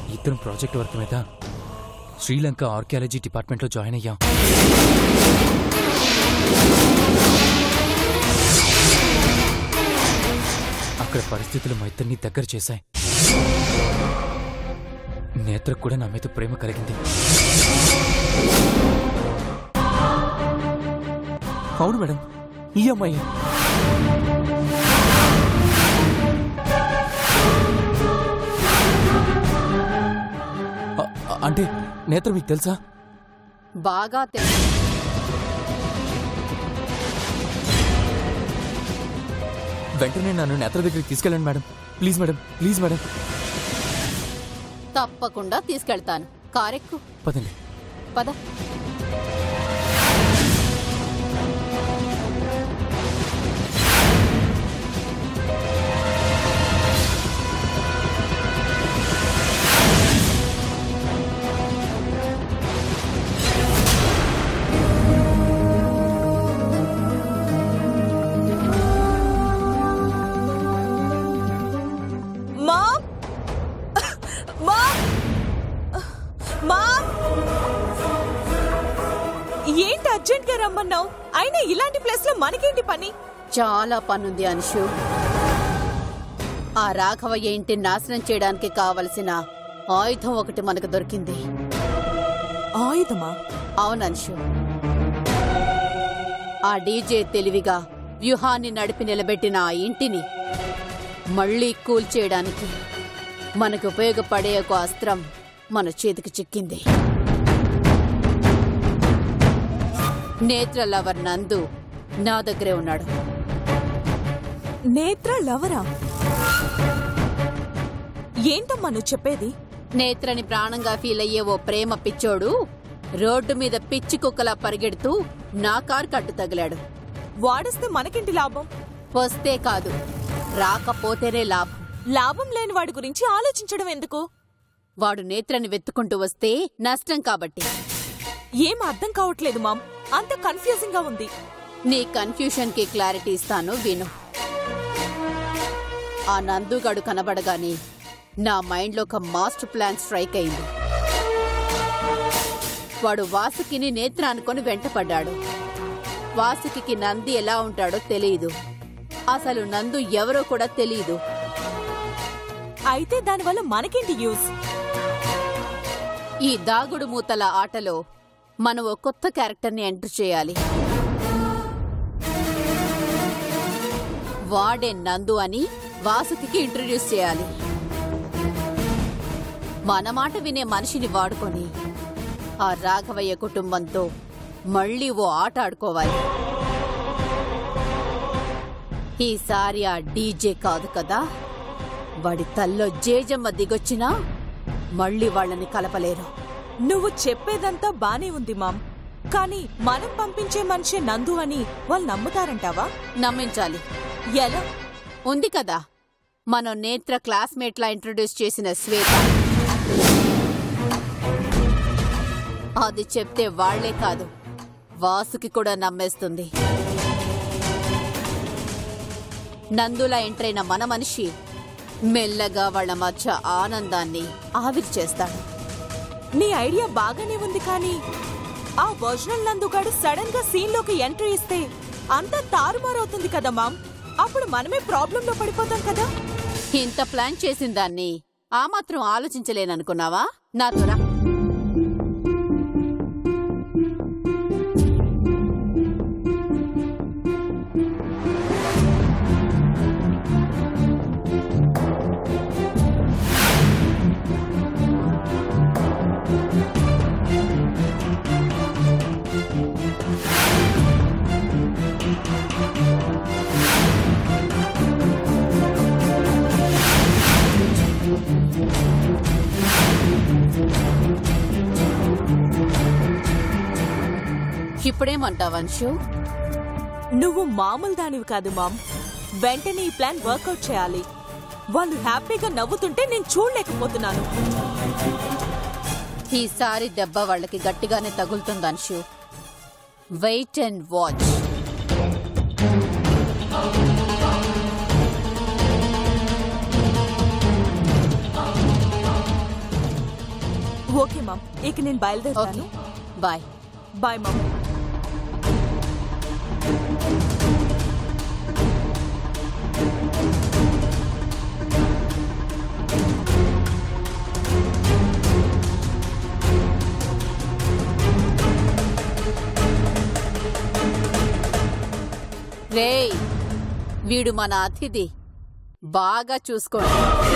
ఇద్దరం project work మీద Sri Lanka archaeology డిపార్ట్మెంట్లో జాయిన్ అయ్యాం అక్కడ పరిస్థితులు మా ఇద్దరిని దగ్గర చేశాయి నేత్రకు కూడా నా మీద ప్రేమ కలిగింది అవును మేడం ఈ అమ్మాయి అ- అ- అంటే నేత్ర మీకు తెలుసా బాగా తెలుసు వెంటనే నన్ను నేత్ర దగ్గరికి తీసుకెళ్ళండి madam please madam please madam తప్పకుండా తీసుకెళ్తాను కారెక్కు పదండి పద మామ్ మామ్ మామ్ ఏంటి అర్జెంట్ గా రమ్మన్నావు అయినా ఇలాంటి ప్లేస్ లో మనకేంటి పని చాలా పనుంది అంశు ఆ రాఘవయ్య ఇంటిని నాశనం చేయడానికి కావలసిన ఆయుధం ఒకటి మనకు దొరికింది ఆయుధమా అవునంశు ఆ డీజే తెలివిగా వ్యూహాన్ని నడిపి నిలబెట్టిన ఆ ఇంటిని మళ్లీ కూల్చేయడానికి మనకు ఉపయోగపడే ఒక అస్త్రం మన చేతికి చిక్కింది నేత్ర లవర్ నందు నా దగ్గరే ఉన్నాడు నేత్ర లవరా ఏంటమ్మా నువ్వు చెప్పేది నేత్రని ప్రాణంగా ఫీల్ అయ్యే ఓ ప్రేమ పిచ్చోడు రోడ్డు మీద పిచ్చి కుక్కలా పరిగెడుతూ నా కారు కట్టు తగిలాడు వాడిస్తే మనకేంటి లాభం వస్తే కాదు రాకపోతేనే లాభం లాభం లేని వాడి గురించి ఆలోచించడం ఎందుకు వాడు నేత్రని వెతుకుంటూ వస్తే నష్టం కాబట్టి ఏం అర్థం కావట్లేదు మామ్ అంత కన్ఫ్యూజింగ్ గా ఉంది నీ కన్ఫ్యూషన్ కి క్లారిటీ ఇస్తాను విను ఆ నందుగాడు కనబడగానే నా మైండ్లో ఒక మాస్టర్ ప్లాన్ స్ట్రైక్ అయింది వాడు వాసుకిని నేత్ర అనుకొని వెంటపడ్డాడు వాసుకి నంది ఎలా ఉంటాడో తెలియదు అసలు నందు ఎవరో కూడా తెలియదు అయితే దానివల్ల మనకేంటి యూజ్ ఈ దాగుడు మూతల ఆటలో మనం ఓ కొత్త క్యారెక్టర్ని ఎంటర్ చేయాలి వాడే నందు అని వాసుకి ఇంట్రడ్యూస్ చేయాలి మన మాట వినే మనిషిని వాడుకొని ఆ రాఘవయ్య కుటుంబంతో మళ్ళీ ఓ ఆట ఆడుకోవాలి ఈసారి ఆ డీజే కాదు కదా వాడి తల్లో జేజమ్మ దిగొచ్చినా మళ్ళీ వాళ్ళని కలపలేరు నువ్వు చెప్పేదంతా బానే ఉంది మామ్ కానీ మనం పంపించే మనిషి నందు అని వాళ్ళు నమ్ముతారంటావా నమ్మించాలి ఎలా ఉంది కదా మనం నేత్ర క్లాస్మేట్లా ఇంట్రొడ్యూస్ చేసిన శ్వేత అది చెప్తే వాళ్లే కాదు వాసుకి కూడా నమ్మేస్తుంది నందులా ఎంటర్ అయిన మన మనిషి మెల్లగా వాళ్ళ మధ్య ఆనందాన్ని ఆవిరి చేస్తాడు నీ ఐడియా బాగానే ఉంది కానీ ఆ ఒరిజినల్ నందుగాడు సడన్ గా సీన్ లోకి ఎంట్రీ ఇస్తే అంతా తారుమారవుతుంది కదా మామ్ అప్పుడు మనమే ప్రాబ్లం లో పడిపోతాం కదా ఇంత ప్లాన్ చేసిన దాన్ని ఆ మాత్రం ఆలోచించలేననుకున్నావా నాతోరా ఇప్పుడేమంటావు అంశు నువ్వు మామూలు దానివి కాదు మామ్ వెంటనే ఈ ప్లాన్ వర్కౌట్ చేయాలి వాళ్ళు హ్యాపీగా నవ్వుతుంటే నేను చూడలేకపోతున్నాను ఈసారి దెబ్బ వాళ్ళకి గట్టిగానే తగులుతుంది Anshu wait and watch okay mom ఇక నేను ఓకే బయలుదేరుతాను బాయ్ బాయ్ మామ్ రేయ్ వీడు మన అతిథి బాగా చూసుకోండి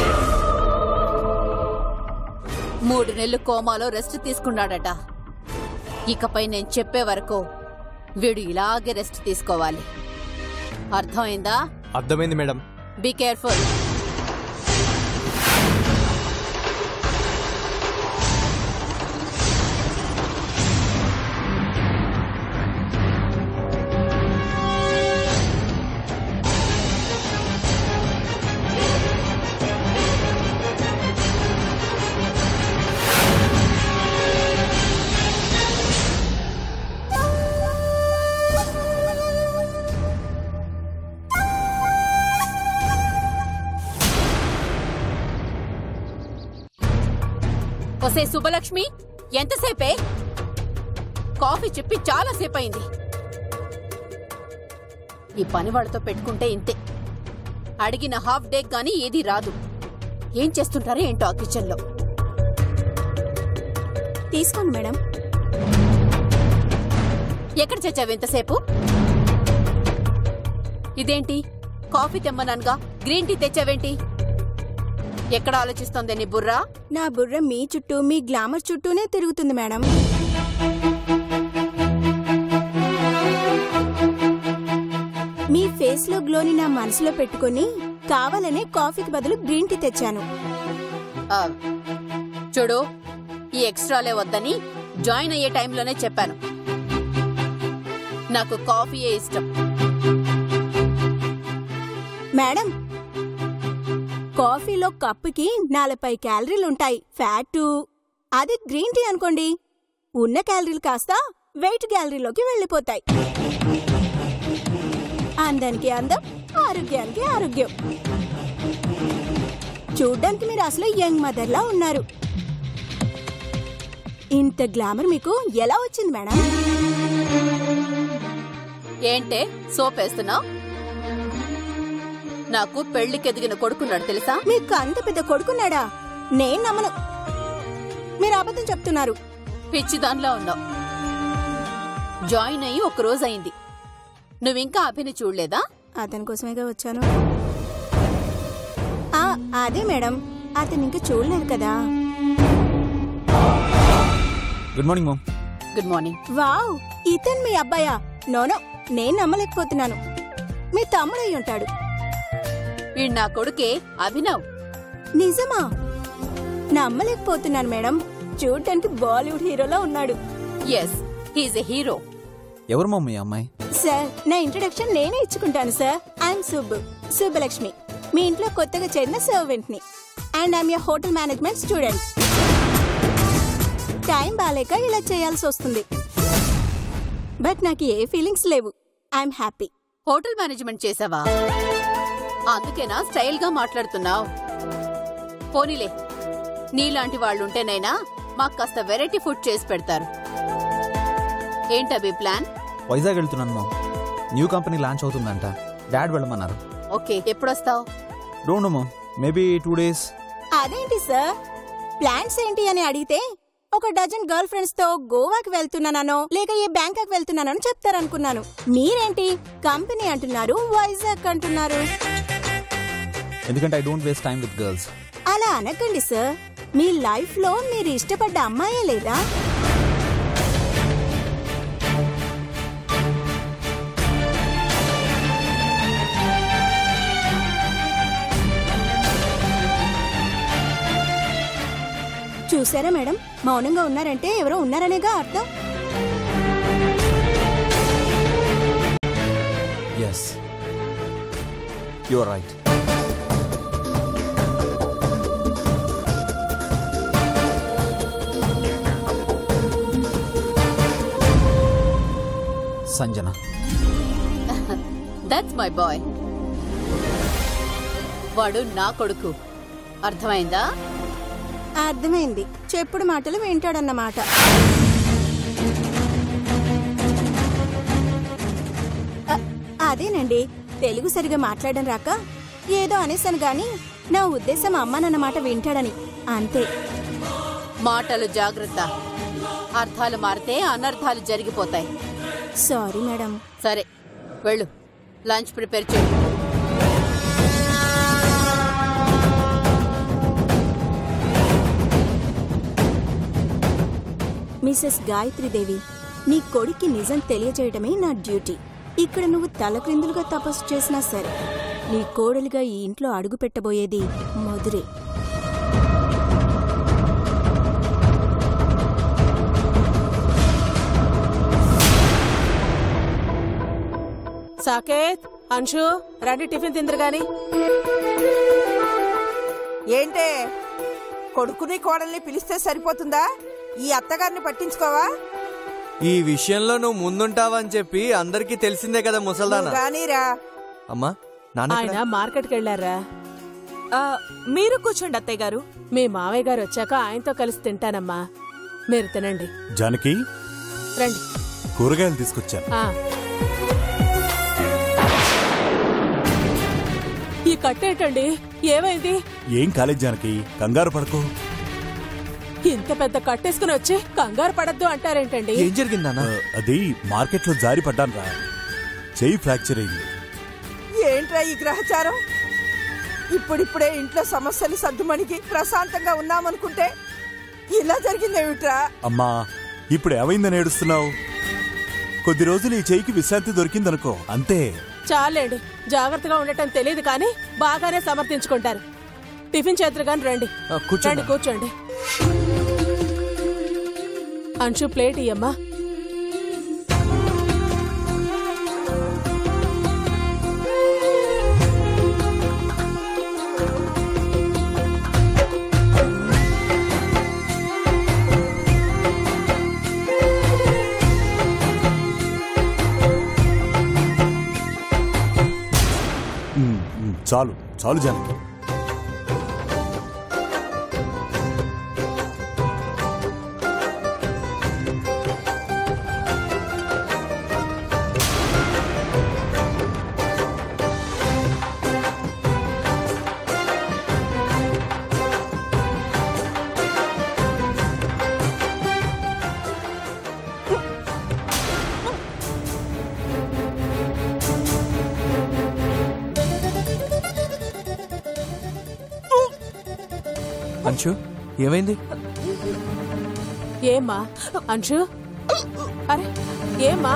మూడు నెలలు కోమాలో రెస్ట్ తీసుకున్నాడట ఇకపై నేను చెప్పే వరకు వీడు ఇలాగే రెస్ట్ తీసుకోవాలి అర్థమైందా అర్థమైంది మేడం బీ కేర్ఫుల్ ఒసే శుభలక్ష్మి ఎంతసేపే కాఫీ చెప్పి చాలా సేపు అయింది ఈ పని వాళ్ళతో పెట్టుకుంటే ఇంతే అడిగిన హాఫ్ డే గానీ ఏది రాదు ఏం చేస్తుంటారో ఏంటో ఆ కిచెన్లో తీసుకోండి మేడం ఎక్కడ చచ్చావు ఎంతసేపు ఇదేంటి కాఫీ తెమ్మననుగా గ్రీన్ టీ తెచ్చావేంటి ఎక్కడ ఆలోచిస్తోంది నీ బుర్రా నా బుర్ర మీ చుట్టూ మీ గ్లామర్ చుట్టూనే తిరుగుతుంది మేడం మీ ఫేస్ లో గ్లోని నా మనసులో పెట్టుకుని కావాలనే కాఫీకి బదులు గ్రీన్ టీ తెచ్చాను ఆ, చూడు ఈ ఎక్స్ట్రాలే వద్దని జాయిన్ అయ్యే టైంలోనే చెప్పాను నాకు కాఫీయే ఇష్టం మేడం కాఫీలో కప్పుకి నలభై క్యాలరీలు ఉంటాయి ఫ్యాటు అది గ్రీన్ టీ అనుకోండి ఉన్న క్యాలరీలు కాస్త వెయిట్ గ్యాలరీలోకి వెళ్ళిపోతాయి అందానికి అందం ఆరోగ్యానికి ఆరోగ్యం చూడ్డానికి మీరు అసలు యంగ్ మదర్లా ఉన్నారు ఇంత గ్లామర్ మీకు ఎలా వచ్చింది మేడం ఏంటే సోప్ వేస్తున్నావు నాకు పెళ్లికి ఎదిగిన కొడుకున్నాడు తెలుసా మీకు అంత పెద్ద కొడుకున్నాడా నేను నమ్మను మీరు అబద్ధం చెప్తున్నారు పిచ్చి దానిలో ఉన్నావు జాయిన్ అయ్యి ఒక రోజు అయింది నువ్వింకా అభిని చూడలేదా అతని కోసమేగా వచ్చాను ఆ, అదే మేడం అతను ఇంకా చూడలేదు కదా good morning mom good morning wow ఇతను మీ అబ్బాయా నోనో నేను నమ్మలేకపోతున్నాను మీ తమ్ముడు అయి ఉంటాడు వీడు నా కొడుకే అభినవ్ నిజమా నమ్మలేకపోతున్నాను మేడం చూడటానికి బాలీవుడ్ హీరోలా ఉన్నాడు ఎస్ హీజ్ ఎ హీరో ఎవరు మమ్మీ అమ్మాయి సార్ నా ఇంట్రొడక్షన్ నేనే ఇచ్చుకుంటాను సార్ ఐఎమ్ సుబ్బు సుబ్బలక్ష్మి మీ ఇంట్లో కొత్తగా చేరిన సర్వెంట్ ని and I'm your hotel management student time బాలేక ఇలా చేయాల్సి వస్తుంది బట్ నాకు ఏ ఫీలింగ్స్ లేవు ఐఎమ్ హ్యాపీ హోటల్ మేనేజ్మెంట్ చేసావా అందుకేనా స్టైల్ గా మాట్లాడుతున్నావు పోనీలే నీలాంటి వాళ్ళుంటేనైనా మాకు కాస్త వెరైటీ ఫుడ్ చేసి పెడతారు ఏంటవి ప్లాన్ వైజాగ్ వెళ్తున్నాను మామ్ న్యూ కంపెనీ లాంచ్ అవుతుందంట డాడ్ వెళ్ళమన్నారు ఓకే ఎప్పుడొస్తావు don't know mom maybe two days అదేంటి సార్ ప్లాన్స్ ఏంటి అని అడిగితే ఒక డజన్ గర్ల్ ఫ్రెండ్స్ తో గోవాకి వెళ్తున్నానో లేక ఏ బ్యాంకాక్ వెళ్తున్నానో చెప్తారనుకున్నాను మీరేంటి కంపెనీ అంటున్నారు వైజాగ్ అంటున్నారు ఎందుకంటే I don't waste time with girls అలా అనకండి సార్ మీ లైఫ్ లో మీరు ఇష్టపడ్డ అమ్మాయే లేదా చూసారా మేడం మౌనంగా ఉన్నారంటే ఎవరో ఉన్నారనేగా అర్థం yes you are right Sanjana that's my boy వాడు నా కొడుకు అర్థమైందా అర్థమైంది చెప్పుడు మాటలు వింటాడన్నమాట అ- అదేనండి తెలుగు సరిగా మాట్లాడడం రాక ఏదో అనేసాను గాని నా ఉద్దేశం అమ్మ మాట వింటాడని అంతే మాటలు జాగ్రత్త అర్థాలు మారితే అనర్థాలు జరిగిపోతాయి సారీ మేడం సరే వెళ్ళు లంచ్ ప్రిపేర్ చేయి మిసెస్ గాయత్రీదేవి నీ కొడుక్కి నిజం తెలియజేయడమే నా డ్యూటీ ఇక్కడ నువ్వు తలక్రిందులుగా తపస్సు చేసినా సరే నీ కోడలుగా ఈ ఇంట్లో అడుగు పెట్టబోయేది మధురే సాకేత్ అంశు రండి టిఫిన్ తిందరు గాని ఏంటే కొడుకుని కోడల్ని పిలిస్తే సరిపోతుందా ఈ అత్తగారిని పట్టించుకోవా ఈ విషయంలో నువ్వు ముందుంటావని చెప్పి అందరికీ తెలిసిందే కదా ముసల్దానా నువ్వు గానీరా అమ్మా నాన్న ఆయన మార్కెట్కి వెళ్ళారా ఆ, మీరు కూర్చోండి అత్తయ్య గారు మీ మావయ్య గారు వచ్చాక ఆయనతో కలిసి తింటానమ్మా మీరు తినండి జానకి రండి కూరగాయలు తీసుకొచ్చాను ఆ. ఈ కట్టేటండి ఏమైంది ఏం కాలేదు జానకి కంగారు పడకు ఇంత పెద్ద కట్టేసుకుని వచ్చి కంగారు పడద్దు అంటారేంటండి ఏం జరిగిందన్నా ఆ, అది మార్కెట్లో జారి పడ్డాను రా చెయ్యి ఫ్రాక్చర్ అయింది ఏంట్రా ఈ గ్రహచారం ఇప్పుడిప్పుడే ఇంట్లో సమస్యలు సర్దుమణికి ప్రశాంతంగా ఉన్నామనుకుంటే ఇలా జరిగిందేమిట్రా అమ్మా ఇప్పుడు ఏమైందని ఏడుస్తున్నావు కొద్ది రోజులు ఈ చెయ్యికి విశ్రాంతి దొరికిందనుకో అంతే చాలండి జాగ్రత్తగా ఉండటం తెలియదు కానీ బాగానే సమర్థించుకుంటారు టిఫిన్ చేద్దరు కానీ రండి ఆ, కూర్చోండి. రండి కూర్చోండి అంశు ప్లేట్ ఇయ్యమ్మా ఉమ్, ఉమ్, చాలు చాలు జానకి అంశు ఏమైంది ఏమ్మా అంశు అరే ఏమ్మా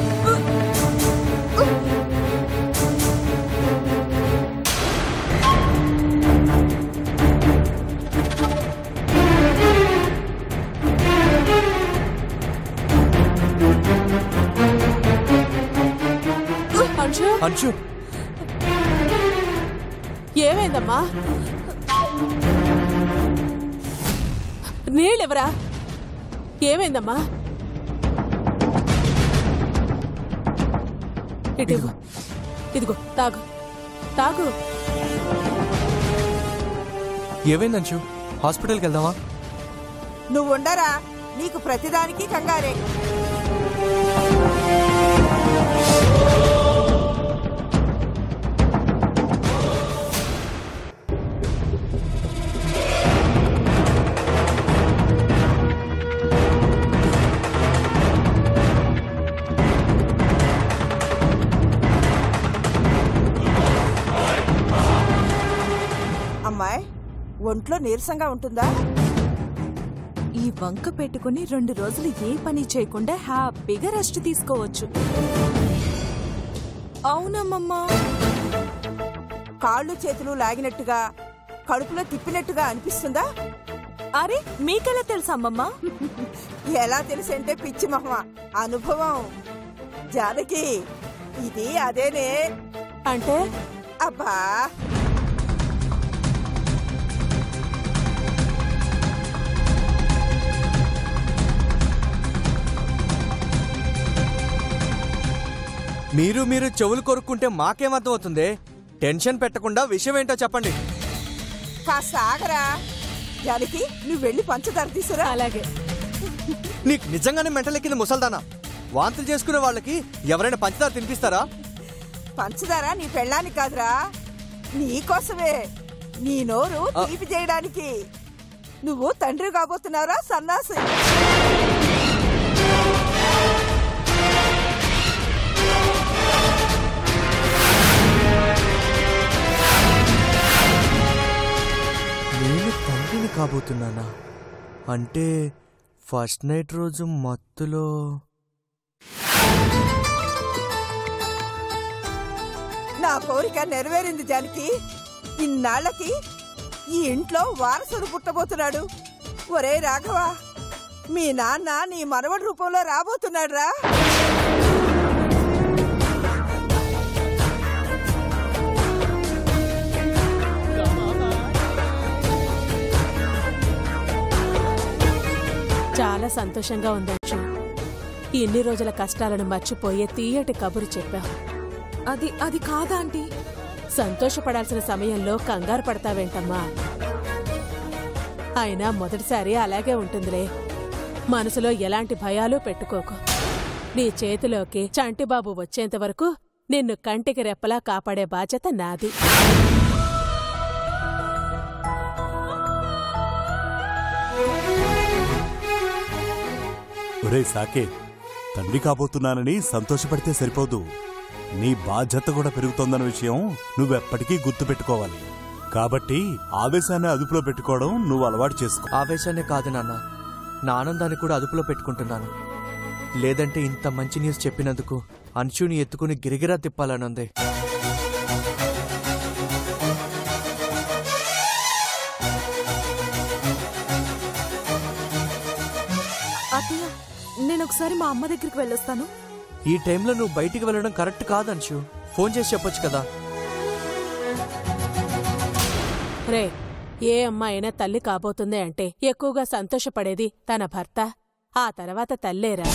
అంశు అంశు ఏమైందమ్మా నీళ్ళెవరా ఏమైందమ్మా ఇటు ఇదిగో తాగు తాగు ఏమైంది అంశు హాస్పిటల్కి వెళ్దామా నువ్వు ఉండరా నీకు ప్రతిదానికి కంగారే అమ్మాయి ఒంట్లో నీరసంగా ఉంటుందా ఈ వంక పెట్టుకుని రెండు రోజులు ఏ పని చేయకుండా హ్యాపీగా రెస్ట్ తీసుకోవచ్చు అవునమ్మమ్మా కాళ్ళు చేతులు లాగినట్టుగా కడుపులో తిప్పినట్టుగా అనిపిస్తుందా అరే మీకెలా తెలుసా అమ్మమ్మా ఎలా తెలిసంటే పిచ్చి మహమ అనుభవం జానకి ఇది అదేనే అంటే అబ్బా మీరు మీరు చెవులు కొరుక్కుంటే మాకేమర్థం అవుతుంది టెన్షన్ పెట్టకుండా విషయం ఏంటో చెప్పండి కాస్త ఆగరా జానకి నువ్వు వెళ్ళి పంచదార తీసురా అలాగే నీకు నిజంగానే మెంటలెక్కింది ముసల్దానా వాంతులు చేసుకునే వాళ్ళకి ఎవరైనా పంచదార తినిపిస్తారా పంచదార నీ పెళ్ళానికి కాదురా నీకోసమే నీ నోరు ఆ. తీపి చేయడానికి నువ్వు తండ్రి కాబోతున్నారా సన్నాసి నేను తండ్రిని కాబోతున్నానా అంటే ఫస్ట్ నైట్ రోజు మత్తులో నా కోరిక నెరవేరింది జానకి ఇన్నాళ్ళకి ఈ ఇంట్లో వారసుడు పుట్టబోతున్నాడు ఒరే రాఘవ మీ నాన్న నీ మనవడి రూపంలో రాబోతున్నాడు రా చాలా సంతోషంగా ఉందచ్చు ఇన్ని రోజుల కష్టాలను మర్చిపోయే తీయటి కబురు చెప్పావు అది అది కాదా ఆంటీ సంతోషపడాల్సిన సమయంలో కంగారు పడతావేంటమ్మా అయినా మొదటిసారి అలాగే ఉంటుందిలే మనసులో ఎలాంటి భయాలు పెట్టుకోకు నీ చేతిలోకి చంటిబాబు వచ్చేంత వరకు నిన్ను కంటికి రెప్పలా కాపాడే బాధ్యత నాది ఒరే సాకే తండ్రి కాబోతున్నానని సంతోషపడితే సరిపోదు నీ బాధ్యత కూడా పెరుగుతోందన్న విషయం నువ్వెప్పటికీ గుర్తుపెట్టుకోవాలి కాబట్టి ఆవేశాన్ని అదుపులో పెట్టుకోవడం నువ్వు అలవాటు చేసుకో ఆవేశాన్ని కాదు నాన్న నా ఆనందాన్ని కూడా అదుపులో పెట్టుకుంటున్నాను లేదంటే ఇంత మంచి న్యూస్ చెప్పినందుకు అంశుని ఎత్తుకుని గిరిగిరా తిప్పాలనుంది అత్తయ్య నేను ఒకసారి మా అమ్మ దగ్గరికి వెళ్ళొస్తాను ఈ టైంలో నువ్వు బయటికి వెళ్ళడం కరెక్ట్ కాదు అంశు ఫోన్ చేసి చెప్పొచ్చు కదా రే ఏ అమ్మాయినా తల్లి కాబోతుంది అంటే ఎక్కువగా సంతోషపడేది తన భర్త ఆ తర్వాత తల్లేరా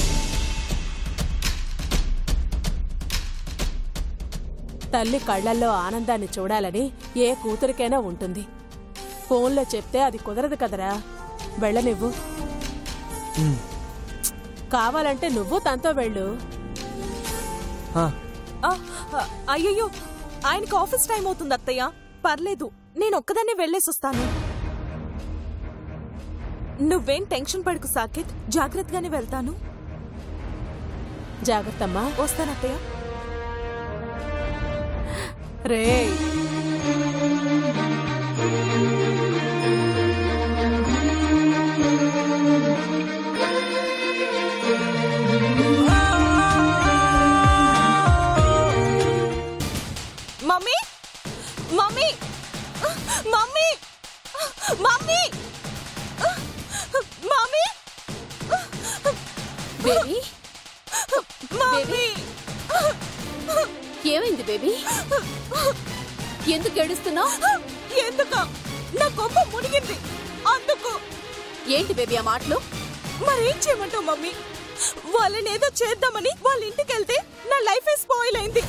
తల్లి కళ్ళల్లో ఆనందాన్ని చూడాలని ఏ కూతురికైనా ఉంటుంది ఫోన్లో చెప్తే అది కుదరదు కదరా వెళ్ళనివ్వు ఉమ్, కావాలంటే నువ్వు తనతో వెళ్ళు ఆ, అయ్యయ్యో ఆయనకి ఆఫీస్ టైం అవుతుంది అత్తయ్య పర్లేదు నేను ఒక్కదాన్నే వెళ్ళేసొస్తాను నువ్వేం టెన్షన్ పడుకు సాకేత్ జాగ్రత్తగానే వెళ్తాను జాగ్రత్తమ్మా వస్తానత్తయ్య రే mummy mummy mummy mummy mummy baby mummy ఏమైంది బేబీ ఎందుకు ఏడుస్తున్నావు ఎందుకు నా కొమ్మ మునిగింది అందుకు ఏంటి బేబీ ఆ మాటలు మరేం చేయమంటావు మమ్మీ వాళ్ళని ఏదో చేద్దామని వాళ్ళ ఇంటికి వెళ్తే నా లైఫ్ స్పాయిల్ అయింది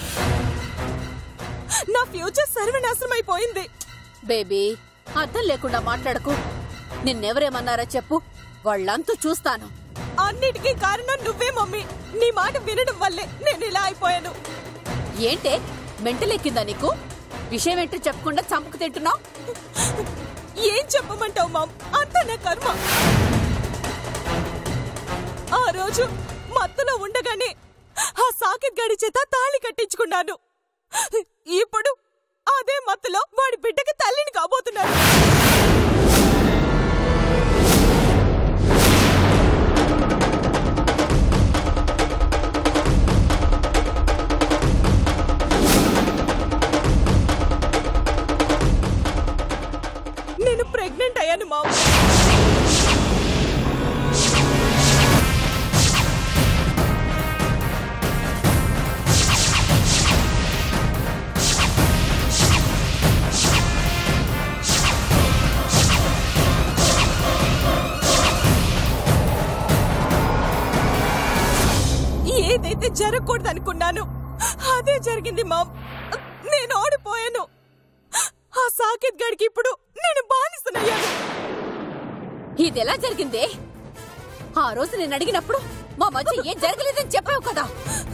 నా ఫ్యూచర్ సర్వనాశనం అయిపోయింది బేబీ అర్థం లేకుండా మాట్లాడకు నిన్నెవరేమన్నారో చెప్పు వాళ్ళంతా చూస్తాను అన్నిటికీ కారణం నువ్వే మమ్మీ నీ మాట వినడం వల్లే నేను ఇలా అయిపోయాను ఏంటే మెంటలెక్కిందా నీకు విషయం ఏంటో చెప్పకుండా చంపకు తింటున్నావు ఏం చెప్పమంటావు మామ్ అంత నా కర్మ ఆ రోజు మత్తులో ఉండగానే ఆ సాకిత్ గడి చేత తాళి కట్టించుకున్నాను ఇప్పుడు అదే మత్తులో వాడి బిడ్డకి తల్లిని కాబోతున్నాను నేను ప్రెగ్నెంట్ అయ్యాను మామ్ ఏదైతే జరగకూడదు అనుకున్నాను అదే జరిగింది మామ్ నేను ఓడిపోయాను ఆ సాకేత్ గడికి ఇప్పుడు నేను బానిసనయ్యాను ఇది ఎలా జరిగిందే ఆ రోజు నేను అడిగినప్పుడు మా మధ్య ఏం జరగలేదని చెప్పావు కదా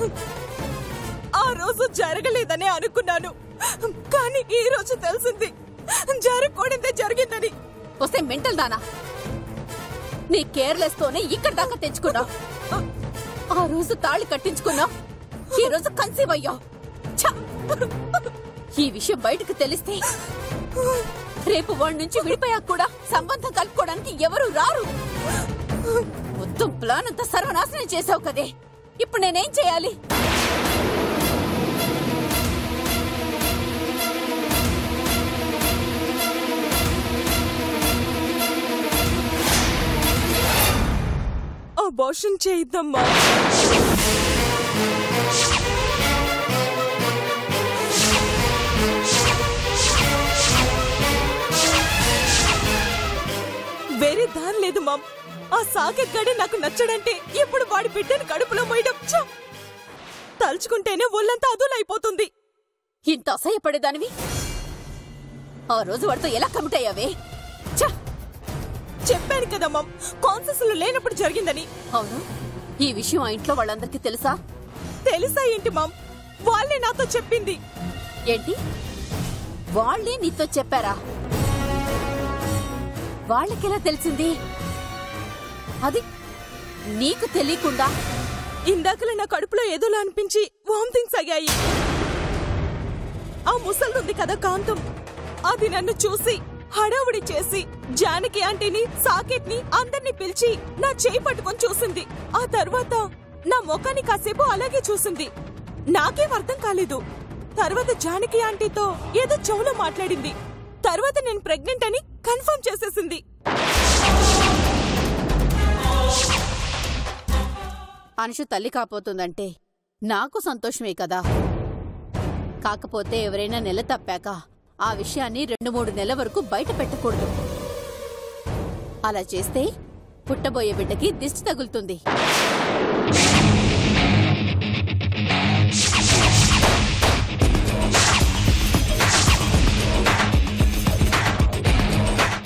ఆ రోజు జరగలేదనే అనుకున్నాను కానీ ఈ రోజు తెలిసింది జరగకూడదే జరిగిందని వస్తే మెంటల్ దానా నీ కేర్లెస్ తోనే ఇక్కడ దాకా తెచ్చుకున్నా ఆ రోజు తాళి కట్టించుకున్నా ఈ రోజు కన్సీవ్ అయ్యా ఛ! ఈ విషయం బయటకు తెలిస్తే రేపు వాడి నుంచి విడిపోయాక కూడా సంబంధం కలుపుకోవడానికి ఎవరు రారు మొత్తం ప్లాన్ అంతా సర్వనాశనం చేసావు కదే ఇప్పుడు నేనేం చేయాలి అబార్షన్ చేయిద్దమ్మా వేరే దారి లేదు మామ్ ఆ సాకెట్ గడి నాకు నచ్చడంటే ఇప్పుడు వాడి బిడ్డను కడుపులో మోయడం ఛ! తలుచుకుంటేనే ఒళ్ళంతా అదులైపోతుంది ఇంత అసహ్యపడేదానివి ఆ రోజు వాడితో ఎలా కమిట్ అయ్యావే ఛ! చెప్పాను కదా మామ్ కాన్సెస్ లేనప్పుడు జరిగిందని అవును ఈ విషయం ఆ ఇంట్లో వాళ్ళందరికీ తెలుసా తెలుసా ఏంటి మామ్ వాళ్ళే నాతో చెప్పింది ఏంటి వాళ్ళే నీతో చెప్పారా వాళ్ళకెలా తెలిసింది అది నీకు తెలియకుండా ఇందాకలే నా కడుపులో ఏదోలా అనిపించి వామిటింగ్స్ అయ్యాయి ఆ ముసలుంది కదా కాంతం అది నన్ను చూసి హడావుడి చేసి జానకి ఆంటీని సాకేత్ ని అందరినీ పిలిచి నా చేయి పట్టుకొని చూసింది ఆ తర్వాత నా ముఖాన్ని కాసేపు అలాగే చూసింది నాకేం అర్థం కాలేదు తర్వాత జానకి ఆంటీతో ఏదో చెవులో మాట్లాడింది తర్వాత నేను ప్రెగ్నెంట్ అని కన్ఫర్మ్ చేసేసింది అనుషు తల్లి కాపోతుందంటే నాకు సంతోషమే కదా కాకపోతే ఎవరైనా నెల తప్పాక ఆ విషయాన్ని రెండు మూడు నెలల వరకు బయట పెట్టకూడదు అలా చేస్తే పుట్టబోయే బిడ్డకి దిష్టి తగులుతుంది